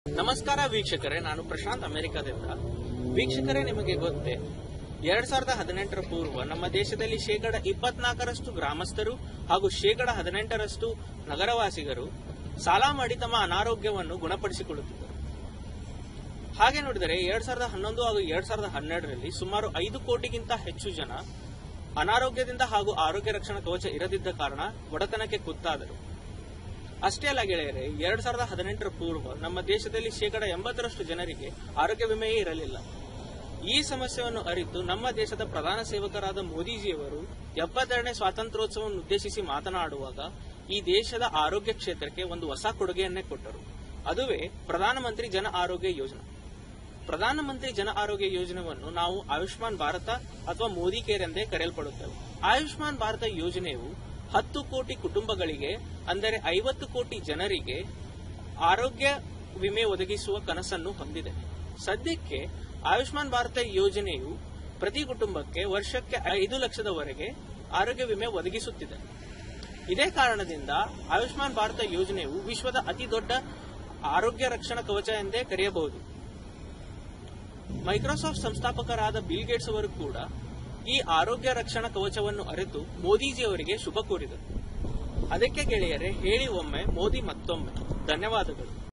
ನಮಸ್ಕಾರ ವೀಕ್ಷಕರೇ ನಾನು ಪ್ರಶಾಂತ್ ಅಮೆರಿಕದಿಂದ ವೀಕ್ಷಕರೇ ನಿಮಗೆ ಗೊತ್ತೇ ಎರಡ್ ಸಾವಿರದ ಹದಿನೆಂಟರ ಪೂರ್ವ ನಮ್ಮ ದೇಶದಲ್ಲಿ ಶೇಕಡ ಇಪ್ಪತ್ನಾಲ್ಕರಷ್ಟು ಗ್ರಾಮಸ್ಥರು ಹಾಗೂ ಶೇಕಡ ಹದಿನೆಂಟರಷ್ಟು ನಗರವಾಸಿಗರು ಸಾಲ ಮಾಡಿ ತಮ್ಮ ಅನಾರೋಗ್ಯವನ್ನು ಗುಣಪಡಿಸಿಕೊಳ್ಳುತ್ತಿದ್ದರು ಹಾಗೆ ನೋಡಿದರೆ ಎರಡ್ ಸಾವಿರದ ಹನ್ನೊಂದು ಹಾಗೂ ಎರಡ್ ಸಾವಿರದ ಹನ್ನೆರಡರಲ್ಲಿ ಸುಮಾರು ಐದು ಕೋಟಿಗಿಂತ ಹೆಚ್ಚು ಜನ ಅನಾರೋಗ್ಯದಿಂದ ಹಾಗೂ ಆರೋಗ್ಯ ರಕ್ಷಣಾ ಕವಚ ಇರದಿದ್ದ ಕಾರಣ ಒಡೆತನಕ್ಕೆ ಕುತ್ತಾದರು ಅಷ್ಟೇ ಅಲ್ಲ ಗೆಳೆಯರೆ ಎರಡ್ ಸಾವಿರದ ಹದಿನೆಂಟರ ಪೂರ್ವ ನಮ್ಮ ದೇಶದಲ್ಲಿ ಶೇಕಡ ಎಂಬತ್ತರಷ್ಟು ಜನರಿಗೆ ಆರೋಗ್ಯ ವಿಮೆಯೇ ಇರಲಿಲ್ಲ ಈ ಸಮಸ್ಯೆಯನ್ನು ಅರಿತು ನಮ್ಮ ದೇಶದ ಪ್ರಧಾನ ಸೇವಕರಾದ ಮೋದಿಜಿಯವರು ಎಪ್ಪತ್ತೆರಡನೇ ಸ್ವಾತಂತ್ರ್ಯೋತ್ಸವವನ್ನು ಉದ್ದೇಶಿಸಿ ಮಾತನಾಡುವಾಗ ಈ ದೇಶದ ಆರೋಗ್ಯ ಕ್ಷೇತ್ರಕ್ಕೆ ಒಂದು ಹೊಸ ಕೊಡುಗೆಯನ್ನೇ ಕೊಟ್ಟರು ಅದುವೇ ಪ್ರಧಾನಮಂತ್ರಿ ಜನ ಆರೋಗ್ಯ ಯೋಜನೆ ಪ್ರಧಾನಮಂತ್ರಿ ಜನ ಆರೋಗ್ಯ ಯೋಜನೆಯನ್ನು ನಾವು ಆಯುಷ್ಮಾನ್ ಭಾರತ ಅಥವಾ ಮೋದಿ ಕೇರ್ ಎಂದೇ ಕರೆಯಲ್ಪಡುತ್ತೇವೆ ಆಯುಷ್ಮಾನ್ ಭಾರತ ಯೋಜನೆಯು ಹತ್ತು ಕೋಟಿ ಕುಟುಂಬಗಳಿಗೆ ಅಂದರೆ ಐವತ್ತು ಕೋಟಿ ಜನರಿಗೆ ಆರೋಗ್ಯ ವಿಮೆ ಒದಗಿಸುವ ಕನಸನ್ನು ಹೊಂದಿದೆ ಸದ್ಯಕ್ಕೆ ಆಯುಷ್ಮಾನ್ ಭಾರತ ಯೋಜನೆಯು ಪ್ರತಿ ಕುಟುಂಬಕ್ಕೆ ವರ್ಷಕ್ಕೆ ಐದು ಲಕ್ಷದವರೆಗೆ ಆರೋಗ್ಯ ವಿಮೆ ಒದಗಿಸುತ್ತಿದೆ ಇದೇ ಕಾರಣದಿಂದ ಆಯುಷ್ಮಾನ್ ಭಾರತ ಯೋಜನೆಯು ವಿಶ್ವದ ಅತಿ ದೊಡ್ಡ ಆರೋಗ್ಯ ರಕ್ಷಣಾ ಕವಚ ಎಂದೇ ಕರೆಯಬಹುದು ಮೈಕ್ರೋಸಾಫ್ಟ್ ಸಂಸ್ಥಾಪಕರಾದ ಬಿಲ್ ಗೇಟ್ಸ್ ಅವರು ಕೂಡ ಈ ಆರೋಗ್ಯ ರಕ್ಷಣಾ ಕವಚವನ್ನು ಅರಿತು ಮೋದಿಜಿ ಅವರಿಗೆ ಶುಭ ಕೋರಿದರು ಅದಕ್ಕೆ ಗೆಳೆಯರೆ ಹೇಳಿ ಒಮ್ಮೆ ಮೋದಿ ಮತ್ತೊಮ್ಮೆ ಧನ್ಯವಾದಗಳು